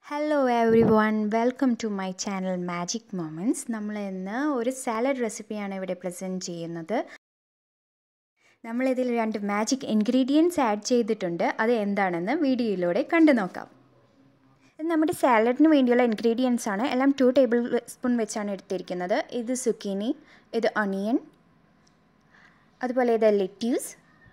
hello everyone welcome to my channel magic moments നമ്മൾ ഇന്ന് ഒരു സാലഡ് റെസിപ്പിയാണ് ഇവിടെ പ്രസൻറ്റ് ചെയ്യുന്നത് നമ്മളിതിൽ രണ്ട് മാജിക് ഇൻഗ്രീഡിയൻസ് ആഡ് ചെയ്തിട്ടുണ്ട് അത് എന്താണെന്ന് വീഡിയോയിലൂടെ കണ്ടു നോക്കാം ഇത് നമ്മുടെ സാലഡിന് വേണ്ടിയുള്ള ഇൻഗ്രീഡിയൻസ് ആണ് എല്ലാം ടു ടേബിൾ സ്പൂൺ വെച്ചാണ് എടുത്തിരിക്കുന്നത് ഇത് സുക്കീനി ഇത് ഒണിയൻ അതുപോലെ ഇത് ലെറ്റ്യൂസ്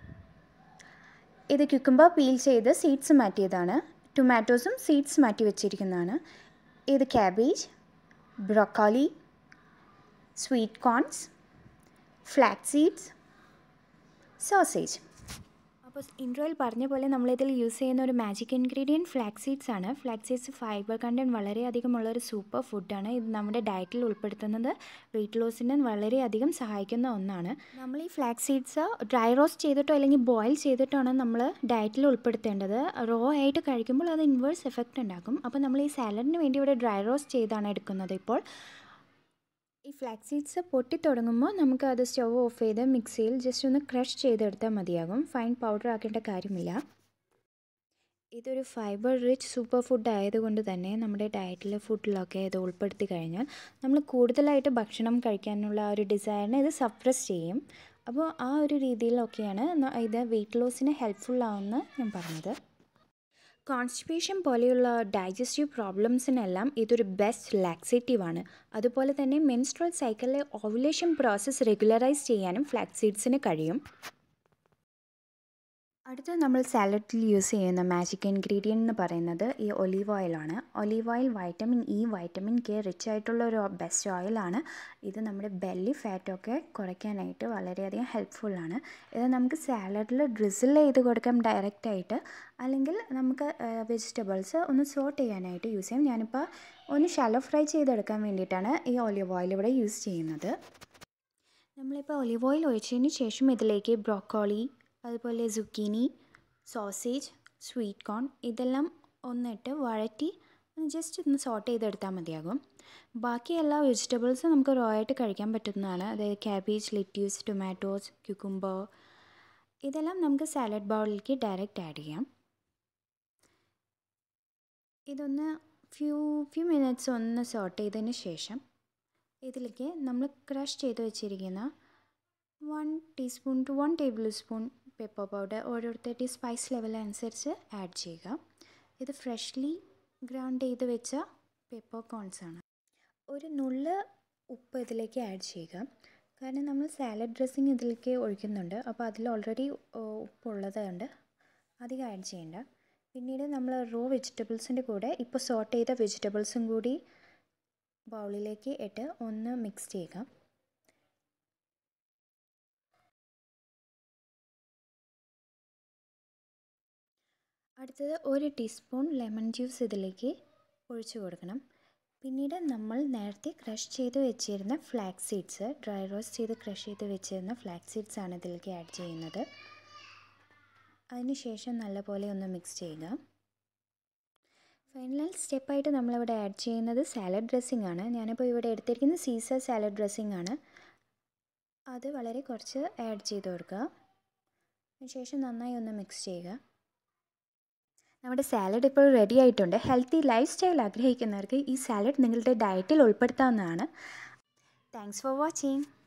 ഇത് ക്യുക്കുംബർ പീൽ ചെയ്ത് സീഡ്സ് മാറ്റിയതാണ് ടൊമാറ്റോസും സീഡ്സ് മാറ്റി വെച്ചിരിക്കുന്നതാണ് ഇത് cabbage broccoli sweet corns flax seeds sausage അപ്പോൾ ഇൻട്രോയിൽ പറഞ്ഞ പോലെ നമ്മളിതിൽ യൂസ് ചെയ്യുന്ന ഒരു മാജിക് ഇൻഗ്രീഡിയൻറ്റ് ഫ്ലാക്സ് സീഡ്സ് ആണ് ഫ്ലാക്സ് സീഡ്സ് ഫൈബർ കണ്ടൻറ്റ് വളരെയധികം ഉള്ളൊരു സൂപ്പർ ഫുഡാണ് ഇത് നമ്മുടെ ഡയറ്റിൽ ഉൾപ്പെടുത്തുന്നത് വെയിറ്റ് ലോസിന് വളരെയധികം സഹായിക്കുന്ന ഒന്നാണ് നമ്മൾ ഈ ഫ്ലാക്സ് സീഡ്സ് ഡ്രൈ റോസ്റ്റ് ചെയ്തിട്ടോ അല്ലെങ്കിൽ ബോയിൽ ചെയ്തിട്ടാണ് നമ്മൾ ഡയറ്റിൽ ഉൾപ്പെടുത്തേണ്ടത് റോ ആയിട്ട് കഴിക്കുമ്പോൾ അത് ഇൻവേഴ്സ് എഫക്റ്റ് ഉണ്ടാക്കും അപ്പോൾ നമ്മൾ ഈ സാലഡിന് വേണ്ടി ഇവിടെ ഡ്രൈ റോസ്റ്റ് ചെയ്താണ് എടുക്കുന്നത് ഇപ്പോൾ ഈ ഫ്ലാക്സ് സീഡ്സ് പൊട്ടി തുടങ്ങുമ്പോൾ നമുക്ക് അത് സ്റ്റവ് ഓഫ് ചെയ്ത് മിക്സിയിൽ ജസ്റ്റ് ഒന്ന് ക്രഷ് ചെയ്തെടുത്താൽ മതിയാകും ഫൈൻ പൗഡർ ആക്കേണ്ട കാര്യമില്ല ഇതൊരു ഫൈബർ റിച്ച് സൂപ്പർ ഫുഡ് ആയതുകൊണ്ട് തന്നെ നമ്മുടെ ഡയറ്റിലെ ഫുഡിലൊക്കെ ഇത് ഉൾപ്പെടുത്തി കഴിഞ്ഞാൽ നമ്മൾ കൂടുതലായിട്ട് ഭക്ഷണം കഴിക്കാനുള്ള ആ ഒരു ഡിസയറിനെ ഇത് സപ്രസ് ചെയ്യും അപ്പോൾ ആ ഒരു രീതിയിലൊക്കെയാണ് ഇത് വെയിറ്റ് ലോസിന് ഹെൽപ്ഫുൾ ആവുമെന്ന് ഞാൻ പറഞ്ഞത് കോൺസ്റ്റിപ്പേഷൻ പോലെയുള്ള ഡൈജസ്റ്റീവ് പ്രോബ്ലംസിനെല്ലാം ഇതൊരു ബെസ്റ്റ് ലാക്സേറ്റീവ് ആണ് അതുപോലെ തന്നെ മെൻസ്ട്രൽ സൈക്കിളിലെ ഓവുലേഷൻ പ്രോസസ്സ് റെഗുലറൈസ് ചെയ്യാനും ഫ്ലാക്സ് സീഡ്സിന് കഴിയും അടുത്ത നമ്മൾ സാലഡിൽ യൂസ് ചെയ്യുന്ന മാജിക് ഇൻഗ്രീഡിയൻ്റ് എന്ന് പറയുന്നത് ഈ ഒലീവ് ഓയിലാണ് olive oil vitamin E vitamin K rich ആയിട്ടുള്ള ഒരു ബെസ്റ്റ് ഓയിലാണ് ഇത് നമ്മുടെ ബെല്ലി ഫാറ്റൊക്കെ കുറയ്ക്കാനായിട്ട് വളരെയധികം ഹെൽപ്ഫുള്ളാണ് ഇത് നമുക്ക് സാലഡിൽ ഡ്രിസിൽ ചെയ്ത് കൊടുക്കാം ഡയറക്റ്റായിട്ട് അല്ലെങ്കിൽ നമുക്ക് വെജിറ്റബിൾസ് ഒന്ന് സോട്ട് ചെയ്യാനായിട്ട് യൂസ് ചെയ്യാം ഞാനിപ്പോൾ ഒന്ന് ഷാലോ ഫ്രൈ ചെയ്തെടുക്കാൻ വേണ്ടിയിട്ടാണ് ഈ ഒലിവ് ഓയിൽ ഇവിടെ യൂസ് ചെയ്യുന്നത് നമ്മളിപ്പോൾ ഒലിവ് ഓയിൽ ഒഴിച്ചതിന് ശേഷം ഇതിലേക്ക് ബ്രോക്കോളി അതുപോലെ സുക്കീനി സോസേജ് സ്വീറ്റ് കോൺ ഇതെല്ലാം ഒന്നിട്ട് വഴറ്റി ജസ്റ്റ് ഒന്ന് സോട്ട് ചെയ്തെടുത്താൽ മതിയാകും ബാക്കി എല്ലാ വെജിറ്റബിൾസും നമുക്ക് റോ ആയിട്ട് കഴിക്കാൻ പറ്റുന്നതാണ് അതായത് ക്യാബേജ് ലെറ്റ്യൂസ് ടൊമാറ്റോസ് ക്യുക്കുംബർ ഇതെല്ലാം നമുക്ക് സാലഡ് ബൗളിലേക്ക് ഡയറക്റ്റ് ആഡ് ചെയ്യാം ഇതൊന്ന് ഫ്യൂ ഫ്യൂ മിനിറ്റ്സ് ഒന്ന് സോട്ട് ചെയ്തതിന് ശേഷം ഇതിലേക്ക് നമ്മൾ ക്രഷ് ചെയ്ത് വെച്ചിരിക്കുന്ന one teaspoon to one tablespoon pepper powder ഓരോരുത്തരുടെ സ്പൈസ് ലെവൽ അനുസരിച്ച് ആഡ് ചെയ്യുക ഇത് ഫ്രഷ്ലി ഗ്രൗണ്ട് ചെയ്ത് വെച്ച പെപ്പർ കോൺസ് ആണ് ഒരു നുള്ള് ഉപ്പ് ഇതിലേക്ക് ആഡ് ചെയ്യുക കാരണം നമ്മൾ സാലഡ് ഡ്രസ്സിങ് ഇതിലേക്ക് ഒഴിക്കുന്നുണ്ട് അപ്പോൾ അതിൽ ഓൾറെഡി ഉപ്പുള്ളത് കൊണ്ട് അധികം ആഡ് ചെയ്യേണ്ട പിന്നീട് നമ്മൾ റോ വെജിറ്റബിൾസിൻ്റെ കൂടെ ഇപ്പോൾ സോട്ട് ചെയ്ത വെജിറ്റബിൾസും കൂടി ബൗളിലേക്ക് ഇട്ട് ഒന്ന് മിക്സ് ചെയ്യുക അടുത്തത് ഒരു ടീസ്പൂൺ ലെമൺ ജ്യൂസ് ഇതിലേക്ക് ഒഴിച്ചു കൊടുക്കണം പിന്നീട് നമ്മൾ നേരത്തെ ക്രഷ് ചെയ്ത് വെച്ചിരുന്ന ഫ്ലാക്സ് സീഡ്സ് ഡ്രൈ റോസ്റ്റ് ചെയ്ത് ക്രഷ് ചെയ്ത് വെച്ചിരുന്ന ഫ്ലാക്സ് സീഡ്സ് ആണ് ഇതിലേക്ക് ആഡ് ചെയ്യുന്നത് അതിനുശേഷം നല്ലപോലെ ഒന്ന് മിക്സ് ചെയ്യുക ഫൈനൽ സ്റ്റെപ്പായിട്ട് നമ്മളിവിടെ ആഡ് ചെയ്യുന്നത് സാലഡ് ഡ്രസ്സിംഗ് ആണ് ഞാനിപ്പോൾ ഇവിടെ എടുത്തിരിക്കുന്നത് സീസർ സാലഡ് ഡ്രസ്സിംഗ് ആണ് അത് വളരെ കുറച്ച് ആഡ് ചെയ്ത് കൊടുക്കുക അതിനുശേഷം നന്നായി ഒന്ന് മിക്സ് ചെയ്യുക നമ്മുടെ സാലഡ് ഇപ്പോൾ റെഡി ആയിട്ടുണ്ട് ഹെൽത്തി ലൈഫ് സ്റ്റൈൽ ആഗ്രഹിക്കുന്നവർക്ക് ഈ സാലഡ് നിങ്ങളുടെ ഡയറ്റിൽ ഉൾപ്പെടുത്താവുന്നതാണ് താങ്ക്സ് ഫോർ വാച്ചിങ്